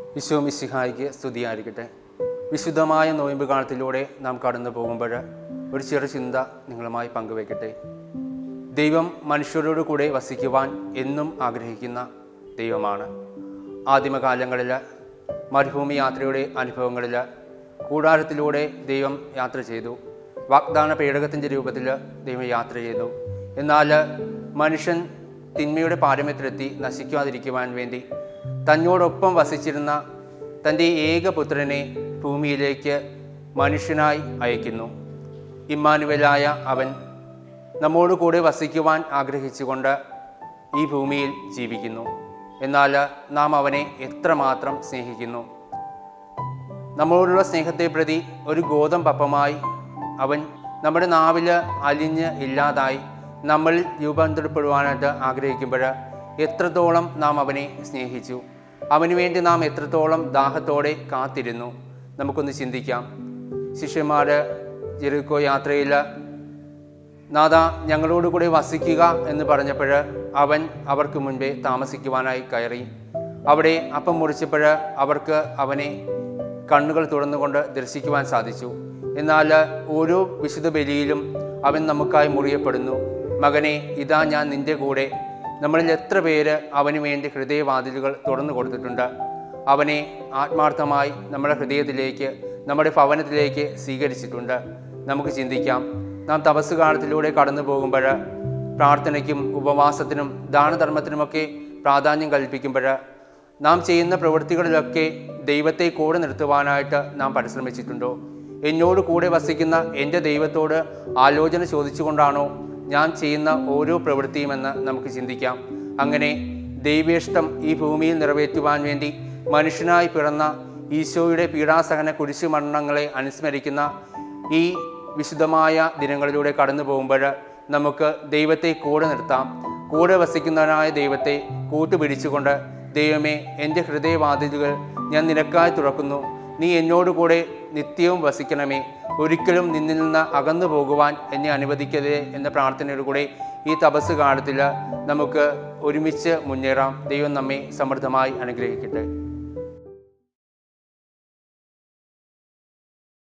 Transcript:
വിശ്വ മിശിഹായിക്ക് സ്തുതിയായിരിക്കട്ടെ വിശുദ്ധമായ നോയമ്പ് കാലത്തിലൂടെ നാം കടന്നു പോകുമ്പോൾ ഒരു ചെറു ചിന്ത നിങ്ങളുമായി പങ്കുവയ്ക്കട്ടെ ദൈവം മനുഷ്യരോട് കൂടെ വസിക്കുവാൻ എന്നും ആഗ്രഹിക്കുന്ന ദൈവമാണ് ആദിമകാലങ്ങളിൽ മരുഭൂമി യാത്രയുടെ അനുഭവങ്ങളിൽ കൂടാരത്തിലൂടെ ദൈവം യാത്ര ചെയ്തു വാഗ്ദാന പേടകത്തിൻ്റെ രൂപത്തിൽ ദൈവം യാത്ര ചെയ്തു എന്നാൽ മനുഷ്യൻ തിന്മയുടെ പാരമ്യത്തിലെത്തി നശിക്കാതിരിക്കുവാൻ വേണ്ടി തന്നോടൊപ്പം വസിച്ചിരുന്ന തൻ്റെ ഏകപുത്രനെ ഭൂമിയിലേക്ക് മനുഷ്യനായി അയക്കുന്നു ഇമ്മാനുവലായ അവൻ നമ്മോട് കൂടെ വസിക്കുവാൻ ആഗ്രഹിച്ചുകൊണ്ട് ഈ ഭൂമിയിൽ ജീവിക്കുന്നു എന്നാൽ നാം അവനെ എത്രമാത്രം സ്നേഹിക്കുന്നു നമ്മളോടുള്ള സ്നേഹത്തെ പ്രതി ഒരു ഗോതമ്പപ്പമായി അവൻ നമ്മുടെ നാവിൽ അലിഞ്ഞ് ഇല്ലാതായി നമ്മൾ രൂപാന്തരപ്പെടുവാനായിട്ട് ആഗ്രഹിക്കുമ്പോൾ എത്രത്തോളം നാം അവനെ സ്നേഹിച്ചു അവന് വേണ്ടി നാം എത്രത്തോളം ദാഹത്തോടെ കാത്തിരുന്നു നമുക്കൊന്ന് ചിന്തിക്കാം ശിഷ്യന്മാർ ജെറുക്കോ യാത്രയിൽ നാഥ ഞങ്ങളോട് കൂടെ വസിക്കുക എന്ന് പറഞ്ഞപ്പോൾ അവൻ അവർക്ക് മുൻപേ താമസിക്കുവാനായി കയറി അവിടെ അപ്പം മുറിച്ചപ്പോൾ അവർക്ക് അവനെ കണ്ണുകൾ തുറന്നുകൊണ്ട് ദർശിക്കുവാൻ സാധിച്ചു എന്നാൽ ഓരോ വിശുദ്ധ ബലിയിലും അവൻ നമുക്കായി മുറിയപ്പെടുന്നു മകനെ ഇതാ ഞാൻ നിന്റെ കൂടെ നമ്മളിൽ എത്ര പേര് അവന് വേണ്ടി ഹൃദയവാതിലുകൾ തുറന്നു കൊടുത്തിട്ടുണ്ട് അവനെ ആത്മാർത്ഥമായി നമ്മുടെ ഹൃദയത്തിലേക്ക് നമ്മുടെ ഭവനത്തിലേക്ക് സ്വീകരിച്ചിട്ടുണ്ട് നമുക്ക് ചിന്തിക്കാം നാം തപസ് കാലത്തിലൂടെ കടന്നു പോകുമ്പോൾ പ്രാർത്ഥനയ്ക്കും ഉപവാസത്തിനും ദാനധർമ്മത്തിനുമൊക്കെ പ്രാധാന്യം കൽപ്പിക്കുമ്പോൾ നാം ചെയ്യുന്ന പ്രവൃത്തികളിലൊക്കെ ദൈവത്തെ കൂടെ നിർത്തുവാനായിട്ട് നാം പരിശ്രമിച്ചിട്ടുണ്ടോ എന്നോട് കൂടെ വസിക്കുന്ന എൻ്റെ ദൈവത്തോട് ആലോചന ചോദിച്ചുകൊണ്ടാണോ ഞാൻ ചെയ്യുന്ന ഓരോ പ്രവൃത്തിയുമെന്ന് നമുക്ക് ചിന്തിക്കാം അങ്ങനെ ദൈവേഷ്ടം ഈ ഭൂമിയിൽ നിറവേറ്റുവാൻ വേണ്ടി മനുഷ്യനായി പിറന്ന ഈശോയുടെ പീഡാസഹന കുരിശുമരണങ്ങളെ അനുസ്മരിക്കുന്ന ഈ വിശുദ്ധമായ ദിനങ്ങളിലൂടെ കടന്നു പോകുമ്പോൾ നമുക്ക് ദൈവത്തെ കൂടെ നിർത്താം കൂടെ വസിക്കുന്നവനായ ദൈവത്തെ കൂട്ടുപിടിച്ചുകൊണ്ട് ദൈവമേ എൻ്റെ ഹൃദയവാതിലുകൾ ഞാൻ നിനക്കായി തുറക്കുന്നു നീ എന്നോട് കൂടെ നിത്യവും വസിക്കണമേ ഒരിക്കലും നിന്നിൽ നിന്ന് അകന്നു പോകുവാൻ എന്നെ അനുവദിക്കരുതേ എന്ന പ്രാർത്ഥനയോടുകൂടെ ഈ തപസ് കാലത്തിൽ നമുക്ക് ഒരുമിച്ച് മുന്നേറാം ദൈവം നമ്മെ സമൃദ്ധമായി അനുഗ്രഹിക്കട്ടെ